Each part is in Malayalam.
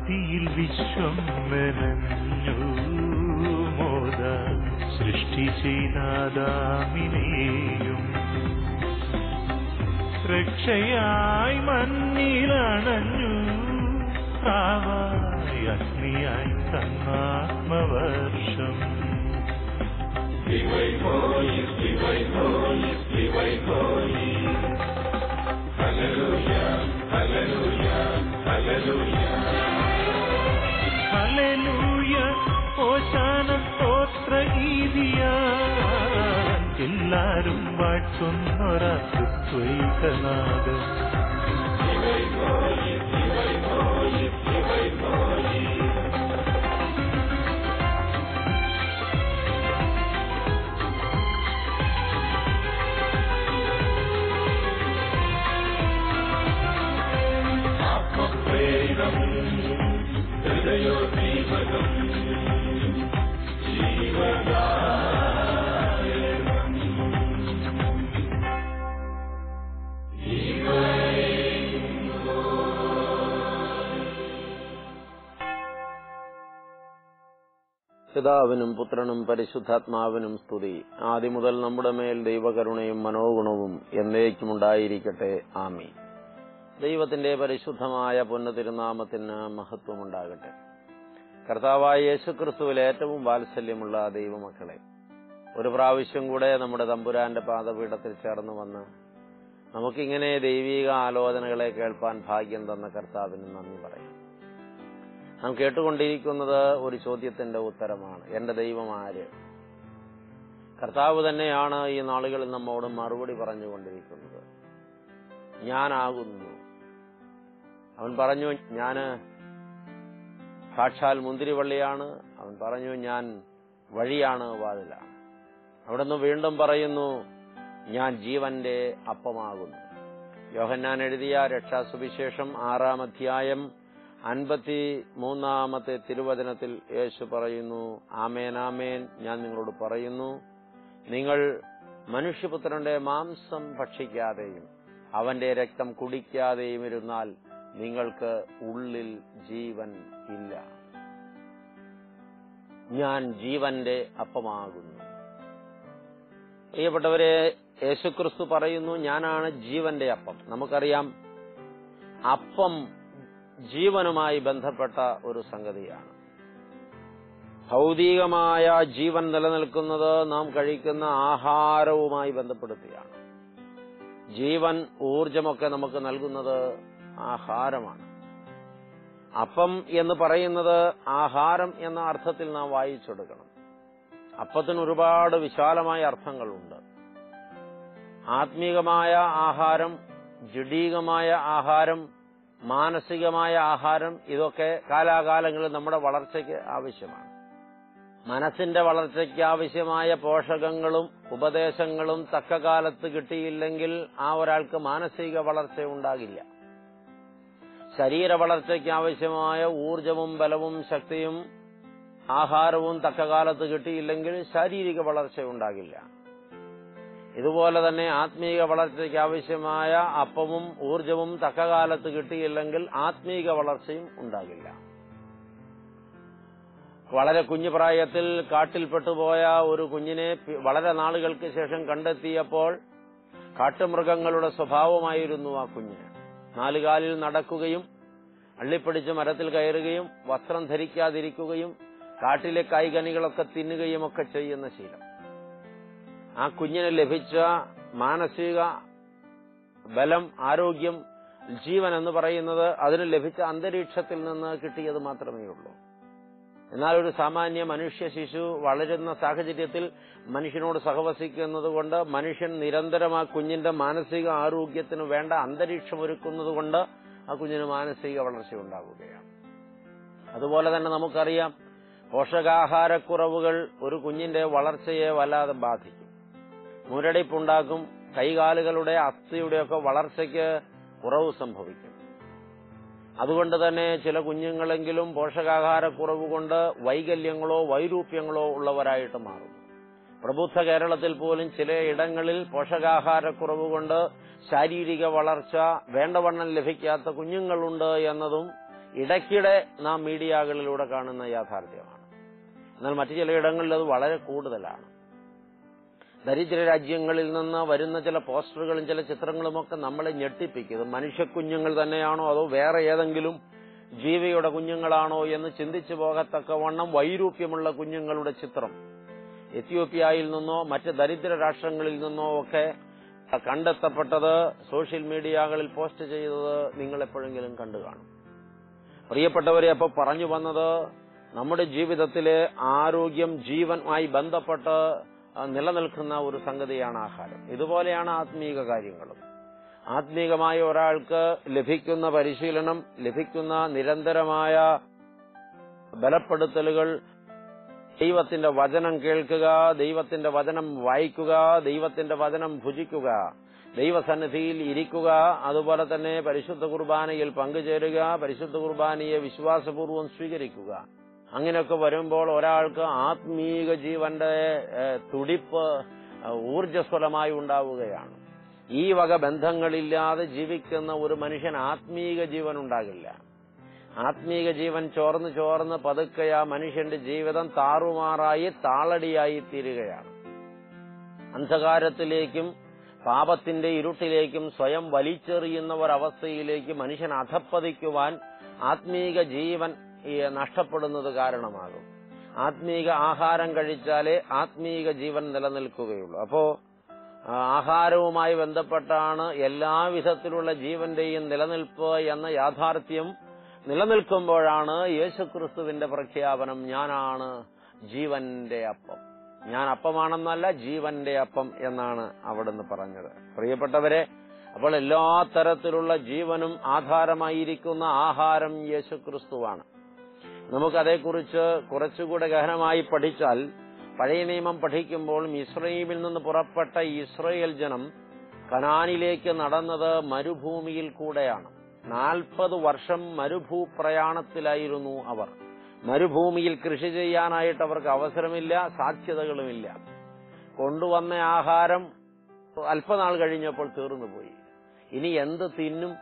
ആദിയിൽ വിശ്വം മെനഞ്ഞു മോദ സൃഷ്ടി ചെയ്താദാമിനെയും രക്ഷയായി മണ്ണിലണഞ്ഞു പ്രാവായി അഗ്നിയായി തന്നാത്മവർഷം ഹല്ലേലൂയ ഓശാന സ്തോത്ര ഗീതിയ എല്ലാരും വാഴ്ത്തുന്നൊരാ ക്രിസ്ത്വൈകനാഥം പിതാവിനും പുത്രനും പരിശുദ്ധാത്മാവിനും സ്തുതി ആദ്യം മുതൽ നമ്മുടെ മേൽ ദൈവകരുണയും മനോഗുണവും എന്നേക്കും ഉണ്ടായിരിക്കട്ടെ ആമി ദൈവത്തിന്റെ പരിശുദ്ധമായ പൊന്നു തിരുനാമത്തിന് മഹത്വമുണ്ടാകട്ടെ കർത്താവായ യേശുക്രിസ്തുവിൽ ഏറ്റവും വാത്സല്യമുള്ള ദൈവമക്കളെ ഒരു പ്രാവശ്യം കൂടെ നമ്മുടെ തമ്പുരാന്റെ പാദപീഠത്തിൽ ചേർന്ന് വന്ന് നമുക്കിങ്ങനെ ദൈവീക ആലോചനകളെ കേൾപ്പാൻ ഭാഗ്യം തന്ന കർത്താവിന് നന്ദി പറയാം നാം കേട്ടുകൊണ്ടിരിക്കുന്നത് ഒരു ചോദ്യത്തിന്റെ ഉത്തരമാണ് എന്റെ ദൈവം ആര് കർത്താവ് തന്നെയാണ് ഈ നാളുകളിൽ നമ്മോട് മറുപടി പറഞ്ഞുകൊണ്ടിരിക്കുന്നത് ഞാനാകുന്നു അവൻ പറഞ്ഞു ഞാന് സാക്ഷാൽ മുന്തിരിവള്ളിയാണ് അവൻ പറഞ്ഞു ഞാൻ വഴിയാണ് വാതിലാണ് അവിടുന്ന് വീണ്ടും പറയുന്നു ഞാൻ ജീവന്റെ അപ്പമാകുന്നു യോഹന്നാൻ എഴുതിയ രക്ഷാസുവിശേഷം ആറാം അധ്യായം അൻപത്തി മൂന്നാമത്തെ തിരുവചനത്തിൽ യേശു പറയുന്നു ആമേൻ ആമേൻ ഞാൻ നിങ്ങളോട് പറയുന്നു നിങ്ങൾ മനുഷ്യപുത്രന്റെ മാംസം ഭക്ഷിക്കാതെയും അവന്റെ രക്തം കുടിക്കാതെയും ഇരുന്നാൽ നിങ്ങൾക്ക് ഉള്ളിൽ ജീവൻ ഇല്ല ഞാൻ ജീവന്റെ അപ്പമാകുന്നു പ്രിയപ്പെട്ടവരെ യേശുക്രിസ്തു പറയുന്നു ഞാനാണ് ജീവന്റെ അപ്പം നമുക്കറിയാം അപ്പം ജീവനുമായി ബന്ധപ്പെട്ട ഒരു സംഗതിയാണ് ഭൗതികമായ ജീവൻ നിലനിൽക്കുന്നത് നാം കഴിക്കുന്ന ആഹാരവുമായി ബന്ധപ്പെടുത്തിയാണ് ജീവൻ ഊർജമൊക്കെ നമുക്ക് നൽകുന്നത് ആഹാരമാണ് അപ്പം എന്ന് പറയുന്നത് ആഹാരം എന്ന അർത്ഥത്തിൽ നാം വായിച്ചെടുക്കണം അപ്പത്തിന് ഒരുപാട് വിശാലമായ അർത്ഥങ്ങളുണ്ട് ആത്മീകമായ ആഹാരം ജഡീകമായ ആഹാരം മാനസികമായ ആഹാരം ഇതൊക്കെ കാലാകാലങ്ങളിൽ നമ്മുടെ വളർച്ചയ്ക്ക് ആവശ്യമാണ് മനസ്സിന്റെ വളർച്ചയ്ക്ക് ആവശ്യമായ പോഷകങ്ങളും ഉപദേശങ്ങളും തക്ക കാലത്ത് കിട്ടിയില്ലെങ്കിൽ ആ ഒരാൾക്ക് മാനസിക വളർച്ച ഉണ്ടാകില്ല ശരീര വളർച്ചയ്ക്ക് ആവശ്യമായ ഊർജവും ബലവും ശക്തിയും ആഹാരവും തക്ക കാലത്ത് കിട്ടിയില്ലെങ്കിൽ ശാരീരിക വളർച്ച ഉണ്ടാകില്ല ഇതുപോലെ തന്നെ ആത്മീക വളർച്ചയ്ക്ക് ആവശ്യമായ അപ്പവും ഊർജവും തക്കകാലത്ത് കിട്ടിയില്ലെങ്കിൽ ആത്മീക വളർച്ചയും ഉണ്ടാകില്ല വളരെ കുഞ്ഞു പ്രായത്തിൽ കാട്ടിൽപ്പെട്ടുപോയ ഒരു കുഞ്ഞിനെ വളരെ നാളുകൾക്ക് ശേഷം കണ്ടെത്തിയപ്പോൾ കാട്ടുമൃഗങ്ങളുടെ സ്വഭാവമായിരുന്നു ആ കുഞ്ഞിന് നാലുകാലിൽ നടക്കുകയും അള്ളിപ്പിടിച്ച് മരത്തിൽ കയറുകയും വസ്ത്രം ധരിക്കാതിരിക്കുകയും കാട്ടിലെ കായ്കനികളൊക്കെ തിന്നുകയും ഒക്കെ ചെയ്യുന്ന ശീലം ആ കുഞ്ഞിന് ലഭിച്ച മാനസിക ബലം ആരോഗ്യം ജീവൻ എന്ന് പറയുന്നത് അതിന് ലഭിച്ച അന്തരീക്ഷത്തിൽ നിന്ന് കിട്ടിയത് മാത്രമേ ഉള്ളൂ എന്നാൽ ഒരു സാമാന്യ മനുഷ്യ ശിശു വളരുന്ന സാഹചര്യത്തിൽ മനുഷ്യനോട് സഹവസിക്കുന്നത് കൊണ്ട് മനുഷ്യൻ നിരന്തരം ആ കുഞ്ഞിന്റെ മാനസിക ആരോഗ്യത്തിന് വേണ്ട അന്തരീക്ഷം ഒരുക്കുന്നത് കൊണ്ട് ആ കുഞ്ഞിന് മാനസിക വളർച്ച ഉണ്ടാവുകയാണ് അതുപോലെ തന്നെ നമുക്കറിയാം പോഷകാഹാരക്കുറവുകൾ ഒരു കുഞ്ഞിന്റെ വളർച്ചയെ വല്ലാതെ ബാധിക്കും മുരടിപ്പുണ്ടാക്കും കൈകാലുകളുടെ അസ്ഥിയുടെയൊക്കെ വളർച്ചയ്ക്ക് കുറവ് സംഭവിക്കും അതുകൊണ്ട് തന്നെ ചില കുഞ്ഞുങ്ങളെങ്കിലും പോഷകാഹാരക്കുറവ് കൊണ്ട് വൈകല്യങ്ങളോ വൈരൂപ്യങ്ങളോ ഉള്ളവരായിട്ട് മാറുന്നു പ്രബുദ്ധ കേരളത്തിൽ പോലും ചില ഇടങ്ങളിൽ പോഷകാഹാരക്കുറവ് കൊണ്ട് ശാരീരിക വളർച്ച വേണ്ടവണ്ണം ലഭിക്കാത്ത കുഞ്ഞുങ്ങളുണ്ട് എന്നതും ഇടയ്ക്കിടെ നാം മീഡിയകളിലൂടെ കാണുന്ന യാഥാർത്ഥ്യമാണ് എന്നാൽ മറ്റു ചിലയിടങ്ങളിൽ അത് വളരെ കൂടുതലാണ് ദരിദ്ര രാജ്യങ്ങളിൽ നിന്ന് വരുന്ന ചില പോസ്റ്ററുകളും ചില ചിത്രങ്ങളുമൊക്കെ നമ്മളെ ഞെട്ടിപ്പിക്കും ഇത് മനുഷ്യക്കുഞ്ഞുങ്ങൾ തന്നെയാണോ അതോ വേറെ ഏതെങ്കിലും ജീവിയുടെ കുഞ്ഞുങ്ങളാണോ എന്ന് ചിന്തിച്ചു പോകത്തക്കവണ്ണം വൈരൂപ്യമുള്ള കുഞ്ഞുങ്ങളുടെ ചിത്രം എത്യോപ്യയിൽ നിന്നോ മറ്റ് ദരിദ്ര രാഷ്ട്രങ്ങളിൽ നിന്നോ ഒക്കെ കണ്ടെത്തപ്പെട്ടത് സോഷ്യൽ മീഡിയകളിൽ പോസ്റ്റ് ചെയ്തത് നിങ്ങൾ എപ്പോഴെങ്കിലും കണ്ടു കാണും പ്രിയപ്പെട്ടവരെ അപ്പൊ പറഞ്ഞു വന്നത് നമ്മുടെ ജീവിതത്തിലെ ആരോഗ്യം ജീവനുമായി ബന്ധപ്പെട്ട് ആ, നിലനിൽക്കുന്ന ഒരു സംഗതിയാണ് ആഹാരം ഇതുപോലെയാണ് ആത്മീക കാര്യങ്ങളും ആത്മീകമായ ഒരാൾക്ക് ലഭിക്കുന്ന പരിശീലനം ലഭിക്കുന്ന നിരന്തരമായ ബലപ്പെടുത്തലുകൾ ദൈവത്തിന്റെ വചനം കേൾക്കുക ദൈവത്തിന്റെ വചനം വായിക്കുക ദൈവത്തിന്റെ വചനം ഭുജിക്കുക ദൈവസന്നിധിയിൽ ഇരിക്കുക അതുപോലെ തന്നെ പരിശുദ്ധ കുർബാനയിൽ പങ്കുചേരുക പരിശുദ്ധ കുർബാനയെ വിശ്വാസപൂർവ്വം സ്വീകരിക്കുക അങ്ങനെയൊക്കെ വരുമ്പോൾ ഒരാൾക്ക് ആത്മീക ജീവന്റെ ഏഹ്, തുടിപ്പ് ഏഹ്, ഊർജ്ജസ്വലമായി ഉണ്ടാവുകയാണ് ഈ വക ബന്ധങ്ങളില്ലാതെ ജീവിക്കുന്ന ഒരു മനുഷ്യൻ ആത്മീക ജീവൻ ഉണ്ടാകില്ല ആത്മീക ജീവൻ ചോർന്ന് ചോർന്ന് പതുക്കെ ആ മനുഷ്യന്റെ ജീവിതം താറുമാറായി താളടിയായി തീരുകയാണ് അന്ധകാരത്തിലേക്കും പാപത്തിന്റെ ഇരുട്ടിലേക്കും സ്വയം വലിച്ചെറിയുന്ന ഒരവസ്ഥയിലേക്ക് മനുഷ്യൻ അധപ്പതിക്കുവാൻ ആത്മീക ജീവൻ ഈ നഷ്ടപ്പെടുന്നത് കാരണമാകും ആത്മീക ആഹാരം കഴിച്ചാലേ ആത്മീക ജീവൻ നിലനിൽക്കുകയുള്ളൂ അപ്പോ ആ, ആഹാരവുമായി ബന്ധപ്പെട്ടാണ് എല്ലാവിധത്തിലുള്ള ജീവന്റെയും നിലനിൽപ്പ് എന്ന യാഥാർത്ഥ്യം നിലനിൽക്കുമ്പോഴാണ് യേശുക്രിസ്തുവിന്റെ പ്രഖ്യാപനം ഞാനാണ് ജീവന്റെ അപ്പം ഞാൻ അപ്പമാണെന്നല്ല ജീവന്റെ അപ്പം എന്നാണ് അവിടുന്ന് പറഞ്ഞത് പ്രിയപ്പെട്ടവരെ അപ്പോൾ എല്ലാ തരത്തിലുള്ള ജീവനും ആധാരമായിരിക്കുന്ന ആഹാരം യേശുക്രിസ്തുവാണ് നമുക്കതേക്കുറിച്ച് കുറച്ചുകൂടെ ഗഹനമായി പഠിച്ചാൽ പഴയ നിയമം പഠിക്കുമ്പോൾ ഇസ്രയേലിൽ നിന്ന് പുറപ്പെട്ട ഇസ്രയേൽ ജനം കനാനിലേക്ക് നടന്നത് മരുഭൂമിയിൽ കൂടെയാണ് നാൽപ്പത് വർഷം മരുഭൂപ്രയാണത്തിലായിരുന്നു അവർ മരുഭൂമിയിൽ കൃഷി ചെയ്യാനായിട്ട് അവർക്ക് അവസരമില്ല സാധ്യതകളുമില്ല കൊണ്ടുവന്ന ആഹാരം അല്പനാൾ കഴിഞ്ഞപ്പോൾ തീർന്നുപോയി ഇനി എന്ത് തിന്നും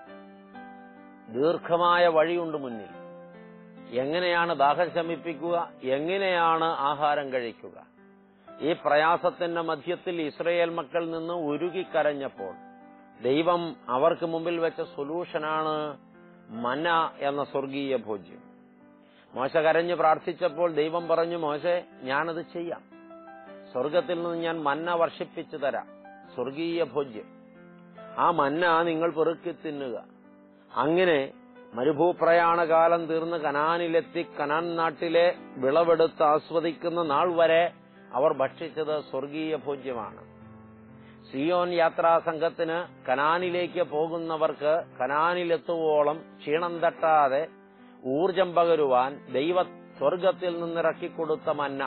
ദീർഘമായ വഴിയുണ്ട് മുന്നിൽ എങ്ങനെയാണ് ദാഹം ശമിപ്പിക്കുക എങ്ങനെയാണ് ആഹാരം കഴിക്കുക ഈ പ്രയാസത്തിന്റെ മധ്യത്തിൽ ഇസ്രയേൽ മക്കൾ നിന്ന് ഉരുകിക്കരഞ്ഞപ്പോൾ ദൈവം അവർക്ക് മുമ്പിൽ വെച്ച സൊല്യൂഷനാണ് മന എന്ന സ്വർഗീയ ഭോജ്യം മോശ കരഞ്ഞ് പ്രാർത്ഥിച്ചപ്പോൾ ദൈവം പറഞ്ഞു മോശെ ഞാനത് ചെയ്യാം സ്വർഗത്തിൽ നിന്ന് ഞാൻ മന്ന വർഷിപ്പിച്ചു തരാം സ്വർഗീയ ഭോജ്യം ആ മന്ന നിങ്ങൾ പെറുക്കി തിന്നുക അങ്ങനെ മരുഭൂപ്രയാണകാലം തീർന്ന് കനാനിലെത്തി കനാൻ നാട്ടിലെ വിളവെടുത്ത് ആസ്വദിക്കുന്ന നാൾ വരെ അവർ ഭക്ഷിച്ചത് സ്വർഗീയ ഭോജ്യമാണ് സിയോൻ യാത്രാ സംഘത്തിന് കനാനിലേക്ക് പോകുന്നവർക്ക് കനാനിലെത്തുവോളം ക്ഷീണം തട്ടാതെ ഊർജം പകരുവാൻ ദൈവ സ്വർഗത്തിൽ നിന്നിറക്കിക്കൊടുത്ത മന്ന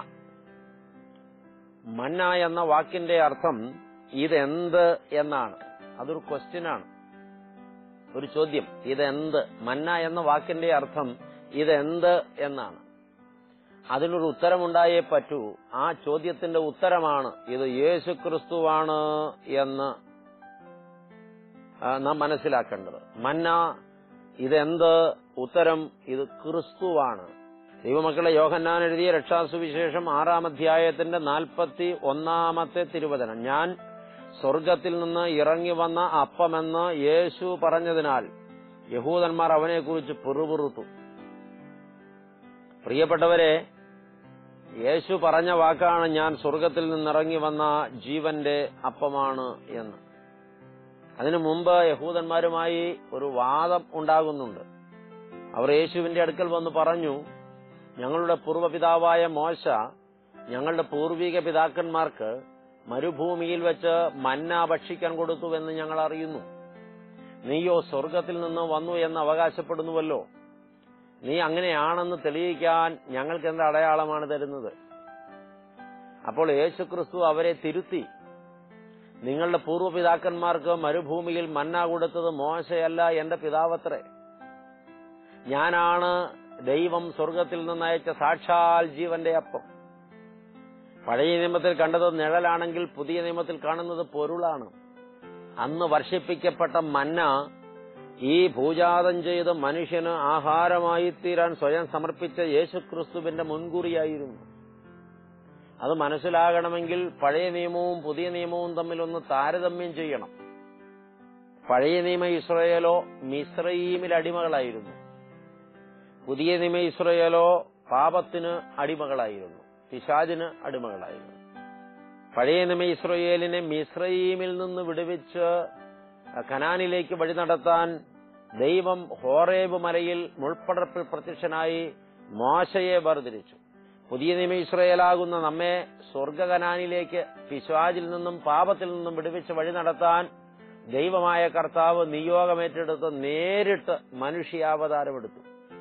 മന്ന എന്ന വാക്കിന്റെ അർത്ഥം ഇതെന്ത് എന്നാണ് അതൊരു ക്വസ്റ്റ്യനാണ് ഒരു ചോദ്യം ഇതെന്ത് മന്ന എന്ന വാക്കിന്റെ അർത്ഥം ഇതെന്ത് എന്നാണ് അതിനൊരു ഉത്തരമുണ്ടായേ പറ്റൂ ആ ചോദ്യത്തിന്റെ ഉത്തരമാണ് ഇത് യേശു ക്രിസ്തുവാണ് എന്ന് ആ, നാം മനസ്സിലാക്കേണ്ടത് മന്ന ഇതെന്ത് ഉത്തരം ഇത് ക്രിസ്തുവാണ് ദൈവമക്കളെ യോഹന്നാൻ എഴുതിയ രക്ഷാസുവിശേഷം ആറാം അധ്യായത്തിന്റെ നാൽപ്പത്തി ഒന്നാമത്തെ തിരുവചനം ഞാൻ സ്വർഗത്തിൽ നിന്ന് ഇറങ്ങി വന്ന അപ്പമെന്ന് യേശു പറഞ്ഞതിനാൽ യഹൂദന്മാർ അവനെക്കുറിച്ച് പിറുപിറുത്തു പ്രിയപ്പെട്ടവരെ യേശു പറഞ്ഞ വാക്കാണ് ഞാൻ സ്വർഗത്തിൽ നിന്നിറങ്ങി വന്ന ജീവന്റെ അപ്പമാണ് എന്ന് അതിനു മുമ്പ് യഹൂദന്മാരുമായി ഒരു വാദം ഉണ്ടാകുന്നുണ്ട് അവർ യേശുവിന്റെ അടുക്കൽ വന്ന് പറഞ്ഞു ഞങ്ങളുടെ പൂർവ്വപിതാവായ മോശ ഞങ്ങളുടെ പൂർവിക പിതാക്കന്മാർക്ക് മരുഭൂമിയിൽ വെച്ച് മന്ന ഭക്ഷിക്കാൻ കൊടുത്തുവെന്ന് ഞങ്ങൾ അറിയുന്നു നീയോ സ്വർഗത്തിൽ നിന്ന് വന്നു എന്ന് അവകാശപ്പെടുന്നുവല്ലോ നീ അങ്ങനെയാണെന്ന് തെളിയിക്കാൻ ഞങ്ങൾക്ക് എന്ത് അടയാളമാണ് തരുന്നത് അപ്പോൾ യേശുക്രിസ്തു അവരെ തിരുത്തി നിങ്ങളുടെ പൂർവ്വപിതാക്കന്മാർക്ക് മരുഭൂമിയിൽ മന്ന കൊടുത്തത് മോശയല്ല എന്റെ പിതാവത്രേ ഞാനാണ് ദൈവം സ്വർഗത്തിൽ നിന്നയച്ച സാക്ഷാൽ ജീവന്റെ അപ്പം പഴയ നിയമത്തിൽ കണ്ടത് നിഴലാണെങ്കിൽ പുതിയ നിയമത്തിൽ കാണുന്നത് പൊരുളാണ് അന്ന് വർഷിപ്പിക്കപ്പെട്ട മന്ന ഈ ഭൂജാതം ചെയ്ത് മനുഷ്യന് ആഹാരമായി തീരാൻ സ്വയം സമർപ്പിച്ച യേശുക്രിസ്തുവിന്റെ മുൻകുറിയായിരുന്നു അത് മനസ്സിലാകണമെങ്കിൽ പഴയ നിയമവും പുതിയ നിയമവും തമ്മിൽ ഒന്ന് താരതമ്യം ചെയ്യണം പഴയ നിയമ ഇസ്രയേലോ മിശ്രയീമിൽ അടിമകളായിരുന്നു പുതിയ നിയമ ഇസ്രയേലോ പാപത്തിന് അടിമകളായിരുന്നു പിശാചിന് അടിമകളായിരുന്നു പഴയ നിയമ ഇസ്രയേലിനെ മിശ്രയീമിൽ നിന്ന് വിടുവിച്ച് കനാനിലേക്ക് വഴി നടത്താൻ ദൈവം ഹോറേബ് മലയിൽ മുൾപ്പടർപ്പിൽ പ്രത്യക്ഷനായി മോശയെ വേർതിരിച്ചു പുതിയ നിയമ ഇസ്രയേലാകുന്ന നമ്മെ സ്വർഗകനാനിലേക്ക് പിശാചിൽ നിന്നും പാപത്തിൽ നിന്നും വിടുവിച്ച് വഴി നടത്താൻ ദൈവമായ കർത്താവ് നിയോഗമേറ്റെടുത്ത് നേരിട്ട് മനുഷ്യാവതാരമെടുത്തു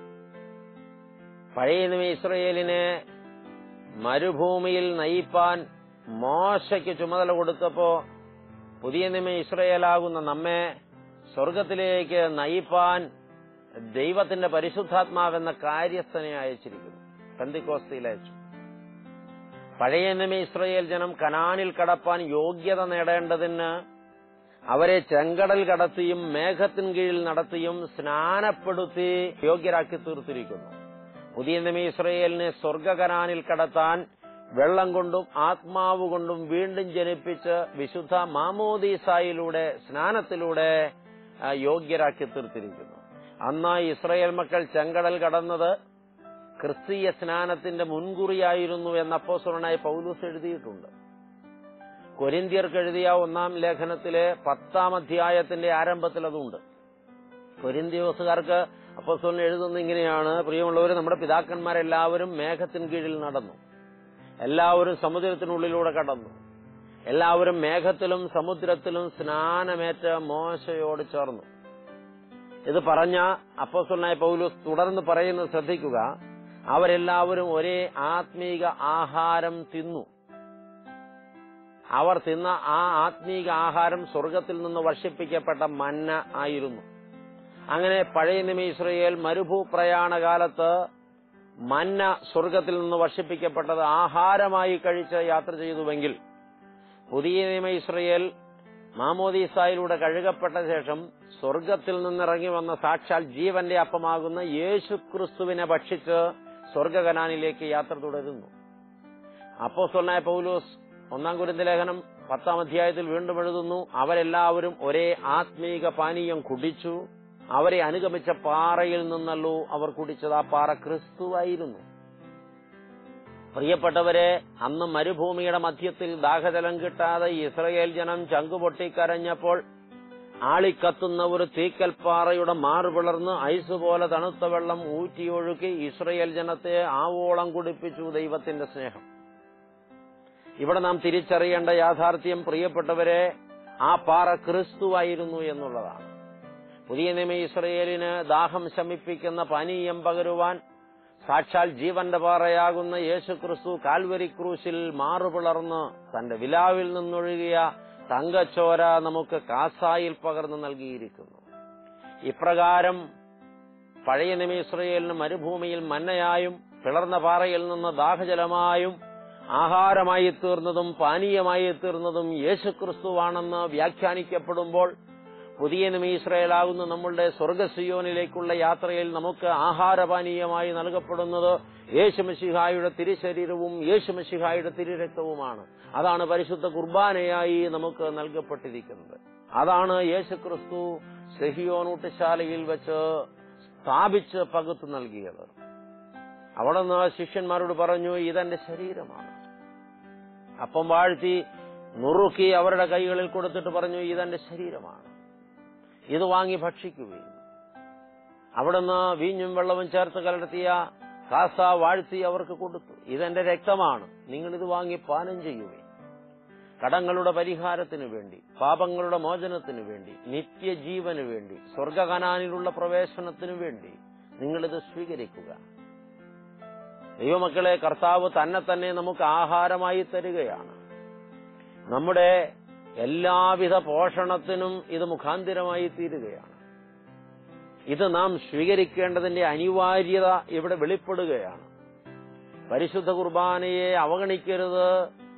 പഴയ നിയമ ഇസ്രയേലിനെ മരുഭൂമിയിൽ നയിപ്പാൻ മോശയ്ക്ക് ചുമതല കൊടുത്തപ്പോ പുതിയ നിയമ ഇസ്രയേലാകുന്ന നമ്മെ സ്വർഗത്തിലേക്ക് നയിപ്പാൻ ദൈവത്തിന്റെ പരിശുദ്ധാത്മാവെന്ന കാര്യസ്ഥനെ അയച്ചിരിക്കുന്നു പെന്തിക്കോസ്തിയിൽ അയച്ചു പഴയ നിയമ ഇസ്രയേൽ ജനം കനാനിൽ കടപ്പാൻ യോഗ്യത നേടേണ്ടതിന് അവരെ ചെങ്കടൽ കടത്തിയും മേഘത്തിൻ കീഴിൽ നടത്തിയും സ്നാനപ്പെടുത്തി യോഗ്യരാക്കി തീർത്തിരിക്കുന്നു പുതിയ നിയമ ഇസ്രയേലിനെ സ്വർഗകനാനിൽ കടത്താൻ വെള്ളം കൊണ്ടും ആത്മാവ് കൊണ്ടും വീണ്ടും ജനിപ്പിച്ച് വിശുദ്ധ മാമോദീസായിലൂടെ സ്നാനത്തിലൂടെ ആ, യോഗ്യരാക്കി തീർത്തിരിക്കുന്നു അന്ന് ഇസ്രയേൽ മക്കൾ ചെങ്കടൽ കടന്നത് ക്രിസ്തീയ സ്നാനത്തിന്റെ മുൻകുറിയായിരുന്നു എന്ന് അപ്പോസ്വലനായ പൗലൂസ് എഴുതിയിട്ടുണ്ട് കൊരിന്ത്യർക്ക് എഴുതിയ ഒന്നാം ലേഖനത്തിലെ പത്താം അധ്യായത്തിന്റെ ആരംഭത്തിൽ അതുണ്ട് കൊരിന്ത്യോസുകാർക്ക് അപ്പോസ്വലൻ എഴുതുന്നത് ഇങ്ങനെയാണ് പ്രിയമുള്ളവർ നമ്മുടെ പിതാക്കന്മാരെല്ലാവരും മേഘത്തിൻ കീഴിൽ നടന്നു എല്ലാവരും സമുദ്രത്തിനുള്ളിലൂടെ കടന്നു എല്ലാവരും മേഘത്തിലും സമുദ്രത്തിലും സ്നാനമേറ്റ മോശയോട് ചേർന്നു ഇത് പറഞ്ഞ അപ്പോസ്വലനായ പൗലൂസ് തുടർന്ന് പറയുന്നത് ശ്രദ്ധിക്കുക അവരെല്ലാവരും ഒരേ ആത്മീക ആഹാരം തിന്നു അവർ തിന്ന ആ ആത്മീക ആഹാരം സ്വർഗത്തിൽ നിന്ന് വർഷിപ്പിക്കപ്പെട്ട മന്ന ആയിരുന്നു അങ്ങനെ പഴയ നിയമ ഇസ്രയേൽ മരുഭൂ പ്രയാണകാലത്ത് മന്ന സ്വർഗത്തിൽ നിന്ന് വർഷിപ്പിക്കപ്പെട്ടത് ആഹാരമായി കഴിച്ച് യാത്ര ചെയ്തുവെങ്കിൽ പുതിയ നിയമ ഇസ്രയേൽ മാമോദീസായിലൂടെ കഴുകപ്പെട്ട ശേഷം സ്വർഗത്തിൽ നിന്നിറങ്ങി വന്ന സാക്ഷാൽ ജീവന്റെ അപ്പമാകുന്ന യേശു ക്രിസ്തുവിനെ ഭക്ഷിച്ച് സ്വർഗകനാനിലേക്ക് യാത്ര തുടരുന്നു അപ്പോ സ്വന്നായ പൗലോസ് ഒന്നാം കുരുന്ന ലേഖനം പത്താം അധ്യായത്തിൽ വീണ്ടും എഴുതുന്നു അവരെല്ലാവരും ഒരേ ആത്മീക പാനീയം കുടിച്ചു അവരെ അനുഗമിച്ച പാറയിൽ നിന്നല്ലോ അവർ കുടിച്ചത് ആ പാറ ക്രിസ്തുവായിരുന്നു പ്രിയപ്പെട്ടവരെ അന്ന് മരുഭൂമിയുടെ മധ്യത്തിൽ ദാഹജലം കിട്ടാതെ ഇസ്രയേൽ ജനം ചങ്കുപൊട്ടിക്കരഞ്ഞപ്പോൾ ആളിക്കത്തുന്ന ഒരു തീക്കൽപ്പാറയുടെ മാറു പിളർന്ന് ഐസ് പോലെ തണുത്ത വെള്ളം ഊറ്റിയൊഴുക്കി ഇസ്രയേൽ ജനത്തെ ആവോളം കുടിപ്പിച്ചു ദൈവത്തിന്റെ സ്നേഹം ഇവിടെ നാം തിരിച്ചറിയേണ്ട യാഥാർത്ഥ്യം പ്രിയപ്പെട്ടവരെ ആ പാറ ക്രിസ്തുവായിരുന്നു എന്നുള്ളതാണ് പുതിയ നിയമ ഇസ്രയേലിന് ദാഹം ശമിപ്പിക്കുന്ന പാനീയം പകരുവാൻ സാക്ഷാൽ ജീവന്റെ പാറയാകുന്ന യേശു ക്രിസ്തു കാൽവരി ക്രൂശിൽ മാറുപിളർന്ന് തന്റെ വിലാവിൽ നിന്നൊഴുകിയ തങ്കച്ചോര നമുക്ക് കാസായിൽ പകർന്നു നൽകിയിരിക്കുന്നു ഇപ്രകാരം പഴയ നിയമ ഇസ്രയേലിന് മരുഭൂമിയിൽ മന്നയായും പിളർന്ന പാറയിൽ നിന്ന് ദാഹജലമായും ആഹാരമായി തീർന്നതും പാനീയമായി തീർന്നതും യേശുക്രിസ്തുവാണെന്ന് വ്യാഖ്യാനിക്കപ്പെടുമ്പോൾ പുതിയ നിമ ഇസ്രയേലാകുന്ന നമ്മളുടെ സ്വർഗസിയോനിലേക്കുള്ള യാത്രയിൽ നമുക്ക് ആഹാരപാനീയമായി നൽകപ്പെടുന്നത് യേശുമശിഹായുടെ തിരുശരീരവും യേശുമശിഹായുടെ തിരുരക്തവുമാണ് അതാണ് പരിശുദ്ധ കുർബാനയായി നമുക്ക് നൽകപ്പെട്ടിരിക്കുന്നത് അതാണ് യേശുക്രിസ്തു സെഹിയോനൂട്ടുശാലയിൽ വെച്ച് സ്ഥാപിച്ച് പകുത്തു നൽകിയത് അവിടെ നിന്ന് ശിഷ്യന്മാരോട് പറഞ്ഞു ഇതെന്റെ ശരീരമാണ് അപ്പം വാഴ്ത്തി നുറുക്കി അവരുടെ കൈകളിൽ കൊടുത്തിട്ട് പറഞ്ഞു ഇതെന്റെ ശരീരമാണ് ഇത് വാങ്ങി ഭക്ഷിക്കുകയും അവിടുന്ന് വീഞ്ഞും വെള്ളവും ചേർത്ത് കലർത്തിയ കാസ വാഴ്ത്തി അവർക്ക് കൊടുത്തു ഇതെന്റെ രക്തമാണ് നിങ്ങൾ ഇത് വാങ്ങി പാനം ചെയ്യുകയും കടങ്ങളുടെ പരിഹാരത്തിനു വേണ്ടി പാപങ്ങളുടെ മോചനത്തിനു വേണ്ടി നിത്യജീവന് വേണ്ടി സ്വർഗകനാനിലുള്ള പ്രവേശനത്തിനു വേണ്ടി നിങ്ങളിത് സ്വീകരിക്കുക ദൈവമക്കളെ കർത്താവ് തന്നെ തന്നെ നമുക്ക് ആഹാരമായി തരികയാണ് നമ്മുടെ എല്ലാവിധ പോഷണത്തിനും ഇത് മുഖാന്തിരമായി തീരുകയാണ് ഇത് നാം സ്വീകരിക്കേണ്ടതിന്റെ അനിവാര്യത ഇവിടെ വെളിപ്പെടുകയാണ് പരിശുദ്ധ കുർബാനയെ അവഗണിക്കരുത്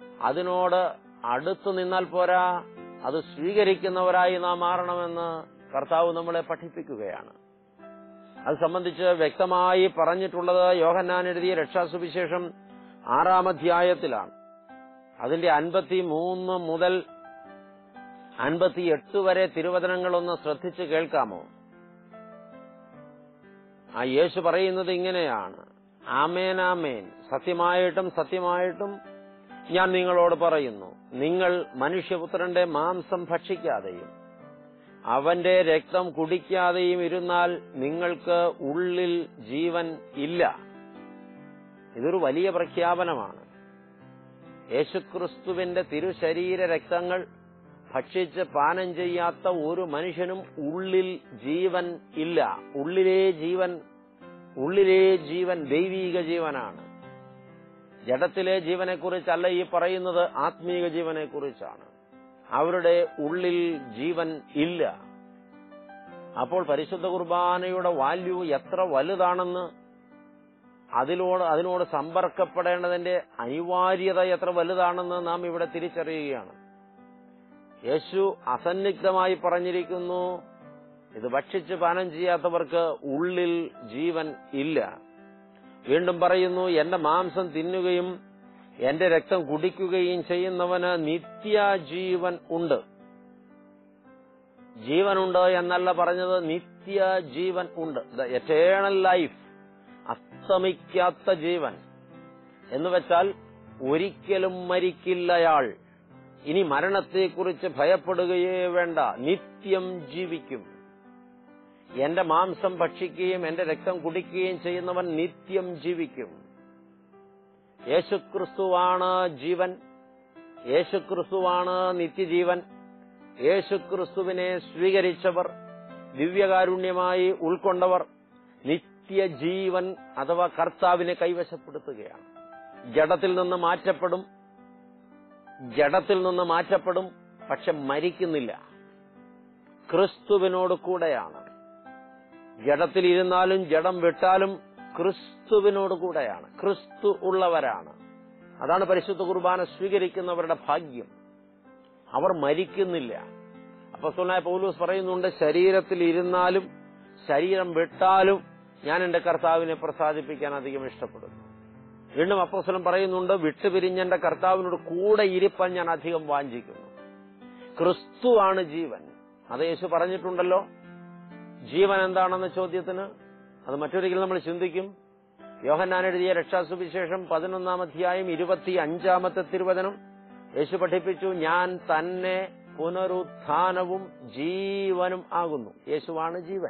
അതിനോട് അടുത്തു നിന്നാൽ പോരാ അത് സ്വീകരിക്കുന്നവരായി നാം മാറണമെന്ന് കർത്താവ് നമ്മളെ പഠിപ്പിക്കുകയാണ് അത് സംബന്ധിച്ച് വ്യക്തമായി പറഞ്ഞിട്ടുള്ളത് യോഹന്നാൻ എഴുതിയ രക്ഷാസുവിശേഷം ആറാം അധ്യായത്തിലാണ് അതിന്റെ അൻപത്തി മൂന്ന് മുതൽ അൻപത്തിയെട്ട് വരെ തിരുവചനങ്ങളൊന്ന് ശ്രദ്ധിച്ച് കേൾക്കാമോ ആ യേശു പറയുന്നത് ഇങ്ങനെയാണ് ആമേൻ ആമേൻ സത്യമായിട്ടും സത്യമായിട്ടും ഞാൻ നിങ്ങളോട് പറയുന്നു നിങ്ങൾ മനുഷ്യപുത്രന്റെ മാംസം ഭക്ഷിക്കാതെയും അവന്റെ രക്തം കുടിക്കാതെയും ഇരുന്നാൽ നിങ്ങൾക്ക് ഉള്ളിൽ ജീവൻ ഇല്ല ഇതൊരു വലിയ പ്രഖ്യാപനമാണ് യേശുക്രിസ്തുവിന്റെ തിരുശരീര രക്തങ്ങൾ ഭക്ഷിച്ച് പാനം ചെയ്യാത്ത ഒരു മനുഷ്യനും ഉള്ളിൽ ജീവൻ ഇല്ല ഉള്ളിലെ ജീവൻ ഉള്ളിലെ ജീവൻ ദൈവീക ജീവനാണ് ജഡത്തിലെ ജീവനെക്കുറിച്ചല്ല ഈ പറയുന്നത് ആത്മീക ജീവനെക്കുറിച്ചാണ് അവരുടെ ഉള്ളിൽ ജീവൻ ഇല്ല അപ്പോൾ പരിശുദ്ധ കുർബാനയുടെ വാല്യൂ എത്ര വലുതാണെന്ന് അതിനോട് അതിനോട് സമ്പർക്കപ്പെടേണ്ടതിന്റെ അനിവാര്യത എത്ര വലുതാണെന്ന് നാം ഇവിടെ തിരിച്ചറിയുകയാണ് യേശു അസന്നിഗ്ധമായി പറഞ്ഞിരിക്കുന്നു ഇത് ഭക്ഷിച്ച് പാനം ചെയ്യാത്തവർക്ക് ഉള്ളിൽ ജീവൻ ഇല്ല വീണ്ടും പറയുന്നു എന്റെ മാംസം തിന്നുകയും എന്റെ രക്തം കുടിക്കുകയും ചെയ്യുന്നവന് നിത്യജീവൻ ഉണ്ട് ജീവനുണ്ട് എന്നല്ല പറഞ്ഞത് നിത്യജീവൻ ഉണ്ട് ദ എറ്റേണൽ ലൈഫ് അസ്തമിക്കാത്ത ജീവൻ എന്ന് വെച്ചാൽ ഒരിക്കലും മരിക്കില്ലയാൾ ഇനി മരണത്തെക്കുറിച്ച് ഭയപ്പെടുകയേ വേണ്ട നിത്യം ജീവിക്കും എന്റെ മാംസം ഭക്ഷിക്കുകയും എന്റെ രക്തം കുടിക്കുകയും ചെയ്യുന്നവൻ നിത്യം ജീവിക്കും യേശുക്രിസ്തുവാണ് ജീവൻ യേശുക്രിസ്തുവാണ് നിത്യജീവൻ യേശുക്രിസ്തുവിനെ സ്വീകരിച്ചവർ ദിവ്യകാരുണ്യമായി ഉൾക്കൊണ്ടവർ നിത്യജീവൻ അഥവാ കർത്താവിനെ കൈവശപ്പെടുത്തുകയാണ് ജഡത്തിൽ നിന്ന് മാറ്റപ്പെടും ജഡത്തിൽ നിന്ന് മാറ്റപ്പെടും പക്ഷെ മരിക്കുന്നില്ല ക്രിസ്തുവിനോട് കൂടെയാണ് ജഡത്തിൽ ഇരുന്നാലും ജഡം വിട്ടാലും ക്രിസ്തുവിനോട് കൂടെയാണ് ക്രിസ്തു ഉള്ളവരാണ് അതാണ് പരിശുദ്ധ കുർബാന സ്വീകരിക്കുന്നവരുടെ ഭാഗ്യം അവർ മരിക്കുന്നില്ല അപ്പൊ സുനായ പൗലൂസ് പറയുന്നുണ്ട് ശരീരത്തിൽ ഇരുന്നാലും ശരീരം വിട്ടാലും ഞാൻ എന്റെ കർത്താവിനെ പ്രസാദിപ്പിക്കാൻ അധികം ഇഷ്ടപ്പെടുന്നു വീണ്ടും അപ്പോസ്വലം പറയുന്നുണ്ട് വിട്ടുപിരിഞ്ഞ എന്റെ കർത്താവിനോട് കൂടെ ഇരിപ്പാൻ ഞാൻ അധികം വാഞ്ചിക്കുന്നു ക്രിസ്തുവാണ് ജീവൻ അത് യേശു പറഞ്ഞിട്ടുണ്ടല്ലോ ജീവൻ എന്താണെന്ന ചോദ്യത്തിന് അത് മറ്റൊരിക്കൽ നമ്മൾ ചിന്തിക്കും യോഹന്നാൻ എഴുതിയ രക്ഷാസുവിശേഷം പതിനൊന്നാം അധ്യായം ഇരുപത്തി അഞ്ചാമത്തെ തിരുവചനം യേശു പഠിപ്പിച്ചു ഞാൻ തന്നെ പുനരുത്ഥാനവും ജീവനും ആകുന്നു യേശുവാണ് ജീവൻ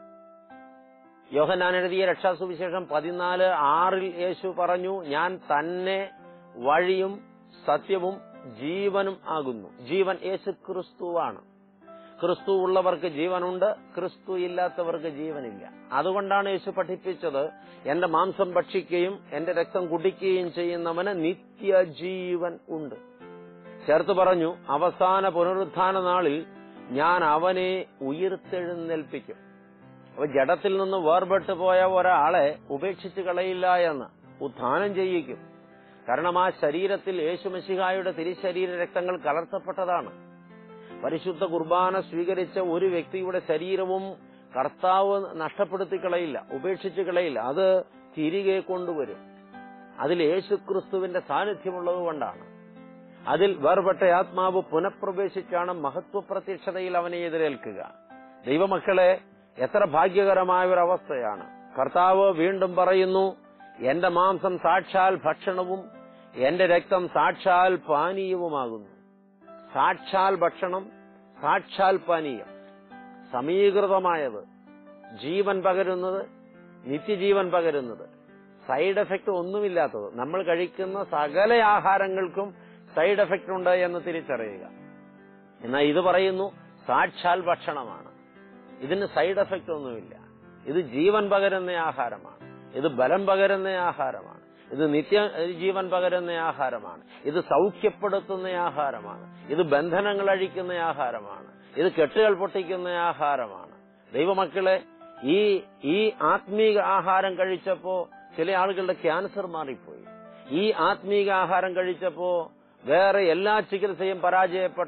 യോഹന്നാൻ എഴുതിയ രക്ഷാസുവിശേഷം പതിനാല് ആറിൽ യേശു പറഞ്ഞു ഞാൻ തന്നെ വഴിയും സത്യവും ജീവനും ആകുന്നു ജീവൻ യേശു ക്രിസ്തുവാണ് ക്രിസ്തു ഉള്ളവർക്ക് ജീവനുണ്ട് ക്രിസ്തു ഇല്ലാത്തവർക്ക് ജീവനില്ല അതുകൊണ്ടാണ് യേശു പഠിപ്പിച്ചത് എന്റെ മാംസം ഭക്ഷിക്കുകയും എന്റെ രക്തം കുടിക്കുകയും ചെയ്യുന്നവന് നിത്യജീവൻ ഉണ്ട് ചേർത്ത് പറഞ്ഞു അവസാന പുനരുത്ഥാന നാളിൽ ഞാൻ അവനെ ഉയർത്തെഴുന്നേൽപ്പിക്കും അപ്പൊ ജഡത്തിൽ നിന്ന് വേർപെട്ടു പോയ ഒരാളെ ഉപേക്ഷിച്ച് കളയില്ല എന്ന് ഉത്ഥാനം ചെയ്യിക്കും കാരണം ആ ശരീരത്തിൽ യേശുമശിഹായുടെ തിരിശരീര രക്തങ്ങൾ കലർത്തപ്പെട്ടതാണ് പരിശുദ്ധ കുർബാന സ്വീകരിച്ച ഒരു വ്യക്തിയുടെ ശരീരവും കർത്താവ് നഷ്ടപ്പെടുത്തി കളയില്ല ഉപേക്ഷിച്ച് കളയില്ല അത് തിരികെ കൊണ്ടുവരും അതിൽ യേശുക്രിസ്തുവിന്റെ സാന്നിധ്യമുള്ളത് കൊണ്ടാണ് അതിൽ വേർപെട്ട ആത്മാവ് പുനഃപ്രവേശിച്ചാണ് മഹത്വ പ്രത്യക്ഷതയിൽ അവനെ എതിരേൽക്കുക ദൈവമക്കളെ എത്ര ഭാഗ്യകരമായ ഒരു അവസ്ഥയാണ് കർത്താവ് വീണ്ടും പറയുന്നു എന്റെ മാംസം സാക്ഷാൽ ഭക്ഷണവും എന്റെ രക്തം സാക്ഷാൽ പാനീയവുമാകുന്നു സാക്ഷാൽ ഭക്ഷണം സാക്ഷാൽ പാനീയം സമീകൃതമായത് ജീവൻ പകരുന്നത് നിത്യജീവൻ പകരുന്നത് സൈഡ് എഫക്ട് ഒന്നുമില്ലാത്തത് നമ്മൾ കഴിക്കുന്ന സകല ആഹാരങ്ങൾക്കും സൈഡ് എഫക്ട് ഉണ്ട് എന്ന് തിരിച്ചറിയുക എന്നാൽ ഇത് പറയുന്നു സാക്ഷാൽ ഭക്ഷണമാണ് ഇതിന് സൈഡ് എഫക്ട് ഒന്നുമില്ല ഇത് ജീവൻ പകരുന്ന ആഹാരമാണ് ഇത് ബലം പകരുന്ന ആഹാരമാണ് ഇത് നിത്യ ജീവൻ പകരുന്ന ആഹാരമാണ് ഇത് സൗഖ്യപ്പെടുത്തുന്ന ആഹാരമാണ് ഇത് ബന്ധനങ്ങൾ അഴിക്കുന്ന ആഹാരമാണ് ഇത് കെട്ടുകൾ പൊട്ടിക്കുന്ന ആഹാരമാണ് ദൈവമക്കളെ ഈ ഈ ആത്മീക ആഹാരം കഴിച്ചപ്പോ ചില ആളുകളുടെ ക്യാൻസർ മാറിപ്പോയി ഈ ആത്മീക ആഹാരം കഴിച്ചപ്പോ വേറെ എല്ലാ ചികിത്സയും പരാജയപ്പെട്ട്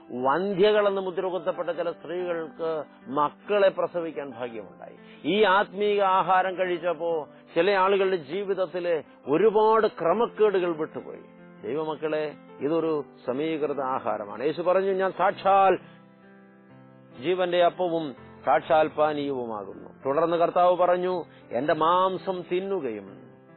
വന്ധ്യകളെന്ന് മുദ്രകുത്തപ്പെട്ട ചില സ്ത്രീകൾക്ക് മക്കളെ പ്രസവിക്കാൻ ഭാഗ്യമുണ്ടായി ഈ ആത്മീക ആഹാരം കഴിച്ചപ്പോ ചില ആളുകളുടെ ജീവിതത്തിലെ ഒരുപാട് ക്രമക്കേടുകൾ വിട്ടുപോയി ദൈവമക്കളെ ഇതൊരു സമീകൃത ആഹാരമാണ് യേശു പറഞ്ഞു ഞാൻ സാക്ഷാൽ ജീവന്റെ അപ്പവും സാക്ഷാൽ പാനീയവുമാകുന്നു തുടർന്ന് കർത്താവ് പറഞ്ഞു എന്റെ മാംസം തിന്നുകയും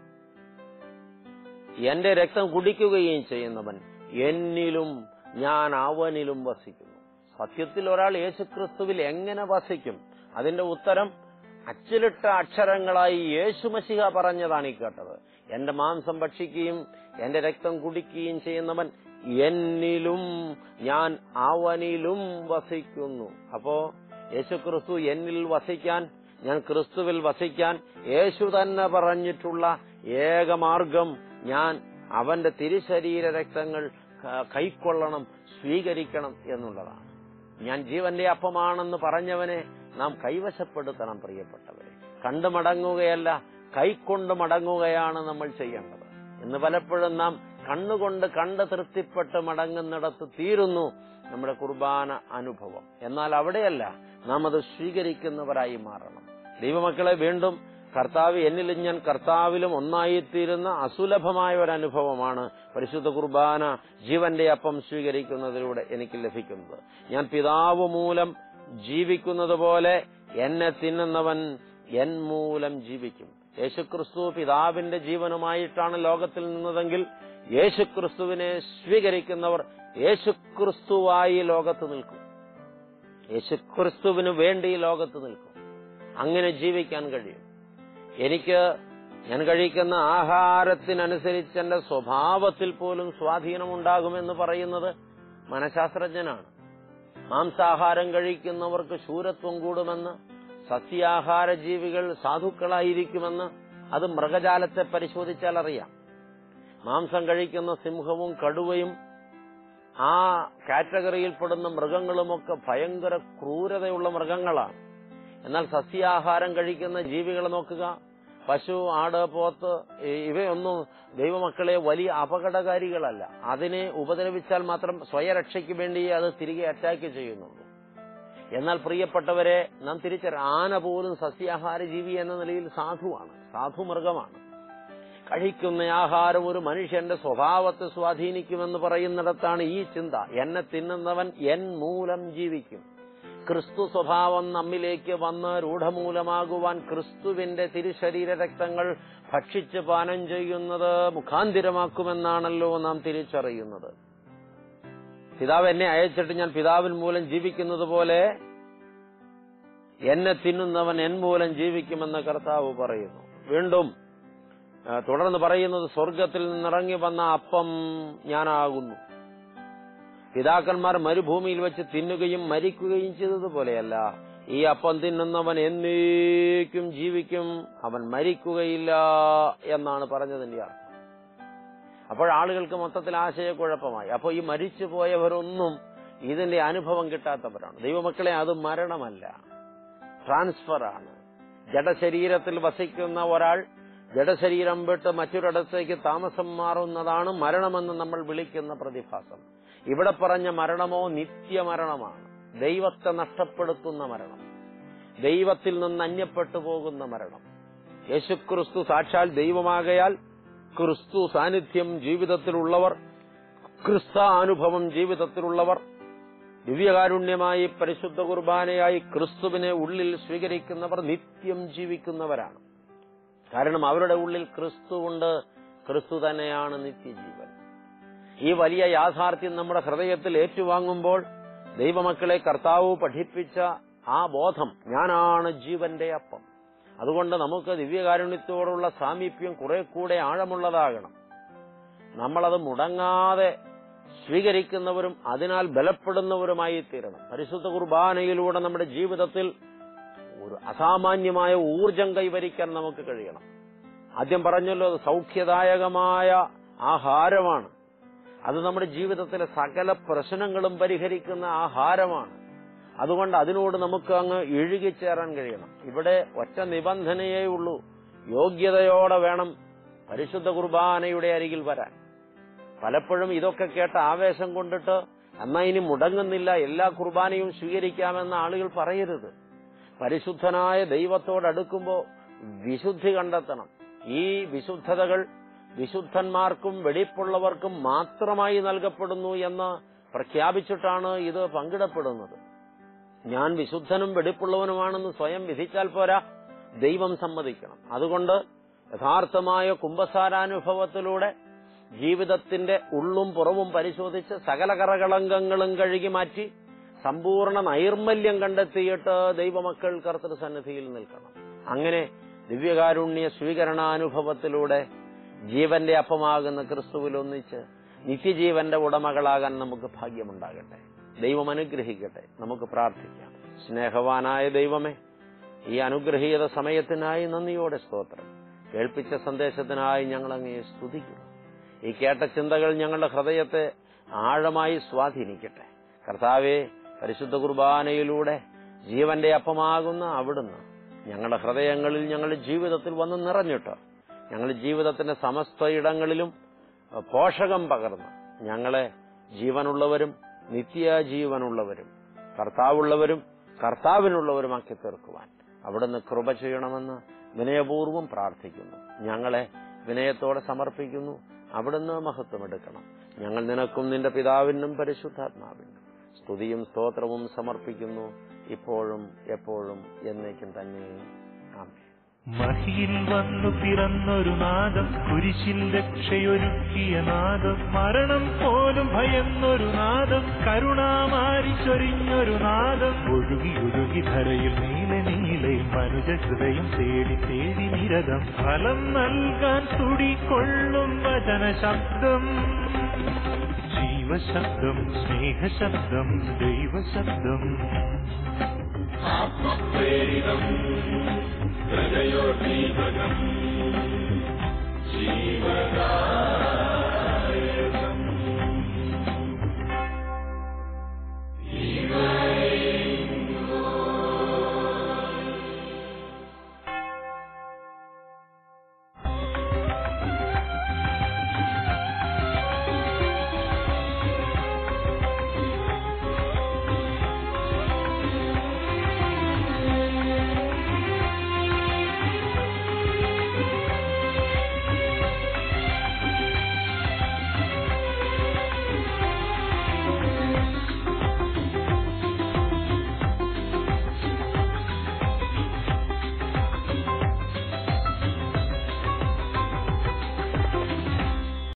എന്റെ രക്തം കുടിക്കുകയും ചെയ്യുന്നവൻ എന്നിലും ഞാൻ അവനിലും വസിക്കുന്നു സത്യത്തിൽ ഒരാൾ യേശുക്രിസ്തുവിൽ എങ്ങനെ വസിക്കും അതിന്റെ ഉത്തരം അച്ചിലിട്ട അക്ഷരങ്ങളായി യേശുമശിഹ പറഞ്ഞതാണ് ഈ കേട്ടത് എന്റെ മാംസം ഭക്ഷിക്കുകയും എന്റെ രക്തം കുടിക്കുകയും ചെയ്യുന്നവൻ എന്നിലും ഞാൻ അവനിലും വസിക്കുന്നു അപ്പോ യേശുക്രിസ്തു എന്നിൽ വസിക്കാൻ ഞാൻ ക്രിസ്തുവിൽ വസിക്കാൻ യേശു തന്നെ പറഞ്ഞിട്ടുള്ള ഏകമാർഗം ഞാൻ അവന്റെ തിരുശരീര രക്തങ്ങൾ ക- കൈക്കൊള്ളണം സ്വീകരിക്കണം എന്നുള്ളതാണ് ഞാൻ ജീവന്റെ അപ്പമാണെന്ന് പറഞ്ഞവനെ നാം കൈവശപ്പെടുത്തണം പ്രിയപ്പെട്ടവരെ കണ്ടു മടങ്ങുകയല്ല കൈക്കൊണ്ട് മടങ്ങുകയാണ് നമ്മൾ ചെയ്യേണ്ടത് ഇന്ന് പലപ്പോഴും നാം കണ്ണുകൊണ്ട് കണ്ട് തൃപ്തിപ്പെട്ട് മടങ്ങുന്നിടത്ത് തീരുന്നു നമ്മുടെ കുർബാന അനുഭവം എന്നാൽ അവിടെയല്ല നാം അത് സ്വീകരിക്കുന്നവരായി മാറണം ദൈവമക്കളെ വീണ്ടും കർത്താവ് എന്നിലും ഞാൻ കർത്താവിലും ഒന്നായിത്തീരുന്ന അസുലഭമായ ഒരു അനുഭവമാണ് പരിശുദ്ധ കുർബാന ജീവന്റെ അപ്പം സ്വീകരിക്കുന്നതിലൂടെ എനിക്ക് ലഭിക്കുന്നത് ഞാൻ പിതാവ് മൂലം ജീവിക്കുന്നത് പോലെ എന്നെ തിന്നുന്നവൻ എൻ മൂലം ജീവിക്കും യേശുക്രിസ്തു പിതാവിന്റെ ജീവനുമായിട്ടാണ് ലോകത്തിൽ നിന്നതെങ്കിൽ യേശുക്രിസ്തുവിനെ സ്വീകരിക്കുന്നവർ യേശുക്രിസ്തുവായി ലോകത്ത് നിൽക്കും യേശുക്രിസ്തുവിന് വേണ്ടി ലോകത്ത് നിൽക്കും അങ്ങനെ ജീവിക്കാൻ കഴിയും എനിക്ക് ഞാൻ കഴിക്കുന്ന ആഹാരത്തിനനുസരിച്ച് എന്റെ സ്വഭാവത്തിൽ പോലും സ്വാധീനമുണ്ടാകുമെന്ന് പറയുന്നത് മനഃശാസ്ത്രജ്ഞനാണ് മാംസാഹാരം കഴിക്കുന്നവർക്ക് ശൂരത്വം കൂടുമെന്ന് സസ്യാഹാര ജീവികൾ സാധുക്കളായിരിക്കുമെന്ന് അത് മൃഗജാലത്തെ പരിശോധിച്ചാൽ അറിയാം മാംസം കഴിക്കുന്ന സിംഹവും കടുവയും ആ കാറ്റഗറിയിൽപ്പെടുന്ന മൃഗങ്ങളുമൊക്കെ ഭയങ്കര ക്രൂരതയുള്ള മൃഗങ്ങളാണ് എന്നാൽ സസ്യാഹാരം കഴിക്കുന്ന ജീവികളെ നോക്കുക പശു ആട് പോത്ത് ഇ- ഇവയൊന്നും ദൈവമക്കളെ വലിയ അപകടകാരികളല്ല അതിനെ ഉപദ്രവിച്ചാൽ മാത്രം സ്വയരക്ഷയ്ക്ക് വേണ്ടി അത് തിരികെ അറ്റാക്ക് ചെയ്യുന്നുള്ളൂ എന്നാൽ പ്രിയപ്പെട്ടവരെ നാം തിരിച്ചറി ആന പോലും സസ്യാഹാര ജീവി എന്ന നിലയിൽ സാധുവാണ് സാധു മൃഗമാണ് കഴിക്കുന്ന ആഹാരം ഒരു മനുഷ്യന്റെ സ്വഭാവത്തെ സ്വാധീനിക്കുമെന്ന് പറയുന്നിടത്താണ് ഈ ചിന്ത എന്നെ തിന്നുന്നവൻ എൻ മൂലം ജീവിക്കും ക്രിസ്തു സ്വഭാവം നമ്മിലേക്ക് വന്ന് രൂഢമൂലമാകുവാൻ ക്രിസ്തുവിന്റെ തിരുശരീര രക്തങ്ങൾ ഭക്ഷിച്ച് പാനം ചെയ്യുന്നത് മുഖാന്തിരമാക്കുമെന്നാണല്ലോ നാം തിരിച്ചറിയുന്നത് പിതാവ് എന്നെ അയച്ചിട്ട് ഞാൻ പിതാവിൻ മൂലം ജീവിക്കുന്നത് പോലെ എന്നെ തിന്നുന്നവൻ എൻ മൂലം ജീവിക്കുമെന്ന് കർത്താവ് പറയുന്നു വീണ്ടും ആ, തുടർന്ന് പറയുന്നത് സ്വർഗത്തിൽ നിന്നിറങ്ങി വന്ന അപ്പം ഞാനാകുന്നു പിതാക്കന്മാർ മരുഭൂമിയിൽ വെച്ച് തിന്നുകയും മരിക്കുകയും ചെയ്തതുപോലെയല്ല ഈ അപ്പം തിന്നുന്നവൻ എന്നേക്കും ജീവിക്കും അവൻ മരിക്കുകയില്ല എന്നാണ് പറഞ്ഞതിന്റെ അർത്ഥം അപ്പോൾ ആളുകൾക്ക് മൊത്തത്തിൽ ആശയക്കുഴപ്പമായി അപ്പോൾ ഈ മരിച്ചു പോയവരൊന്നും ഇതിന്റെ അനുഭവം കിട്ടാത്തവരാണ് ദൈവമക്കളെ അത് മരണമല്ല ട്രാൻസ്ഫർ ആണ് ജഡശരീരത്തിൽ വസിക്കുന്ന ഒരാൾ ജഡശരീരം വിട്ട് മറ്റൊരിടത്തേക്ക് താമസം മാറുന്നതാണ് മരണമെന്ന് നമ്മൾ വിളിക്കുന്ന പ്രതിഭാസം ഇവിടെ പറഞ്ഞ മരണമോ നിത്യമരണമാണ് ദൈവത്തെ നഷ്ടപ്പെടുത്തുന്ന മരണം ദൈവത്തിൽ നിന്ന് അന്യപ്പെട്ടു പോകുന്ന മരണം യേശുക്രിസ്തു സാക്ഷാൽ ദൈവമാകയാൽ ക്രിസ്തു സാന്നിധ്യം ജീവിതത്തിലുള്ളവർ ക്രിസ്താനുഭവം ജീവിതത്തിലുള്ളവർ ദിവ്യകാരുണ്യമായി പരിശുദ്ധ കുർബാനയായി ക്രിസ്തുവിനെ ഉള്ളിൽ സ്വീകരിക്കുന്നവർ നിത്യം ജീവിക്കുന്നവരാണ് കാരണം അവരുടെ ഉള്ളിൽ ക്രിസ്തുവുണ്ട് ക്രിസ്തു തന്നെയാണ് നിത്യജീവൻ ഈ വലിയ യാഥാർത്ഥ്യം നമ്മുടെ ഹൃദയത്തിൽ ഏറ്റുവാങ്ങുമ്പോൾ ദൈവമക്കളെ കർത്താവ് പഠിപ്പിച്ച ആ ബോധം ഞാനാണ് ജീവന്റെ അപ്പം അതുകൊണ്ട് നമുക്ക് ദിവ്യകാരുണ്യത്തോടുള്ള സാമീപ്യം കുറെ കൂടെ ആഴമുള്ളതാകണം നമ്മളത് മുടങ്ങാതെ സ്വീകരിക്കുന്നവരും അതിനാൽ ബലപ്പെടുന്നവരുമായി തീരണം പരിശുദ്ധ കുർബാനയിലൂടെ നമ്മുടെ ജീവിതത്തിൽ ഒരു അസാമാന്യമായ ഊർജം കൈവരിക്കാൻ നമുക്ക് കഴിയണം ആദ്യം പറഞ്ഞല്ലോ അത് സൗഖ്യദായകമായ ആഹാരമാണ് അത് നമ്മുടെ ജീവിതത്തിലെ സകല പ്രശ്നങ്ങളും പരിഹരിക്കുന്ന ആഹാരമാണ് അതുകൊണ്ട് അതിനോട് നമുക്ക് അങ്ങ് ഇഴുകിച്ചേരാൻ കഴിയണം ഇവിടെ ഒറ്റ നിബന്ധനയേ ഉള്ളൂ യോഗ്യതയോടെ വേണം പരിശുദ്ധ കുർബാനയുടെ അരികിൽ വരാൻ പലപ്പോഴും ഇതൊക്കെ കേട്ട ആവേശം കൊണ്ടിട്ട് എന്നാ ഇനി മുടങ്ങുന്നില്ല എല്ലാ കുർബാനയും സ്വീകരിക്കാമെന്ന് ആളുകൾ പറയരുത് പരിശുദ്ധനായ ദൈവത്തോടടുക്കുമ്പോൾ വിശുദ്ധി കണ്ടെത്തണം ഈ വിശുദ്ധതകൾ വിശുദ്ധന്മാർക്കും വെടിപ്പുള്ളവർക്കും മാത്രമായി നൽകപ്പെടുന്നു എന്ന് പ്രഖ്യാപിച്ചിട്ടാണ് ഇത് പങ്കിടപ്പെടുന്നത് ഞാൻ വിശുദ്ധനും വെടിപ്പുള്ളവനുമാണെന്ന് സ്വയം വിധിച്ചാൽ പോരാ ദൈവം സമ്മതിക്കണം അതുകൊണ്ട് യഥാർത്ഥമായ കുംഭസാരാനുഭവത്തിലൂടെ ജീവിതത്തിന്റെ ഉള്ളും പുറവും പരിശോധിച്ച് സകല കറകളങ്കങ്ങളും കഴുകി മാറ്റി സമ്പൂർണ്ണ നൈർമല്യം കണ്ടെത്തിയിട്ട് ദൈവമക്കൾ കർത്തൃ സന്നിധിയിൽ നിൽക്കണം അങ്ങനെ ദിവ്യകാരുണ്യ സ്വീകരണാനുഭവത്തിലൂടെ ജീവന്റെ അപ്പമാകുന്ന ക്രിസ്തുവിൽ ഒന്നിച്ച് നിത്യജീവന്റെ ഉടമകളാകാൻ നമുക്ക് ഭാഗ്യമുണ്ടാകട്ടെ ദൈവം അനുഗ്രഹിക്കട്ടെ നമുക്ക് പ്രാർത്ഥിക്കാം സ്നേഹവാനായ ദൈവമേ ഈ അനുഗ്രഹീത സമയത്തിനായി നന്ദിയോടെ സ്തോത്രം കേൾപ്പിച്ച സന്ദേശത്തിനായി ഞങ്ങൾ അങ്ങയെ സ്തുതിക്കുന്നു ഈ കേട്ട ചിന്തകൾ ഞങ്ങളുടെ ഹൃദയത്തെ ആഴമായി സ്വാധീനിക്കട്ടെ കർത്താവെ പരിശുദ്ധ കുർബാനയിലൂടെ ജീവന്റെ അപ്പമാകുന്ന അവിടുന്ന് ഞങ്ങളുടെ ഹൃദയങ്ങളിൽ ഞങ്ങളുടെ ജീവിതത്തിൽ വന്ന് നിറഞ്ഞിട്ട് ഞങ്ങളുടെ ജീവിതത്തിന്റെ സമസ്ത ഇടങ്ങളിലും പോഷകം പകർന്ന് ഞങ്ങളെ ജീവനുള്ളവരും നിത്യജീവനുള്ളവരും കർത്താവുള്ളവരും കർത്താവിനുള്ളവരുമാക്കി തീർക്കുവാൻ അവിടുന്ന് കൃപ ചെയ്യണമെന്ന് വിനയപൂർവ്വം പ്രാർത്ഥിക്കുന്നു ഞങ്ങളെ വിനയത്തോടെ സമർപ്പിക്കുന്നു അവിടുന്ന് മഹത്വമെടുക്കണം ഞങ്ങൾ നിനക്കും നിന്റെ പിതാവിനും പരിശുദ്ധാത്മാവിനും സ്തുതിയും സ്തോത്രവും സമർപ്പിക്കുന്നു ഇപ്പോഴും എപ്പോഴും എന്നേക്കും തന്നെ ആമേൻ മഹിയിൽ വന്നു പിറന്നൊരു നാദം കുരിശിൽ രക്ഷയൊരുക്കിയ നാദം മരണം പോലും ഭയന്നൊരു നാദം കരുണാമാരി ചൊരിഞ്ഞൊരു നാദം ഒഴുകി ഒഴുകി ധരയിൽ നീല നീലെ മനുജ ഹൃദയം തേടി തേടി നിരതം ഫലം നൽകാൻ തുടികൊള്ളും വചന ശബ്ദം ജീവശബ്ദം സ്നേഹശബ്ദം ദൈവശബ്ദം ആത്മപ്രേരിതം ഹൃദയോദ്ദീപകം ജീവദാ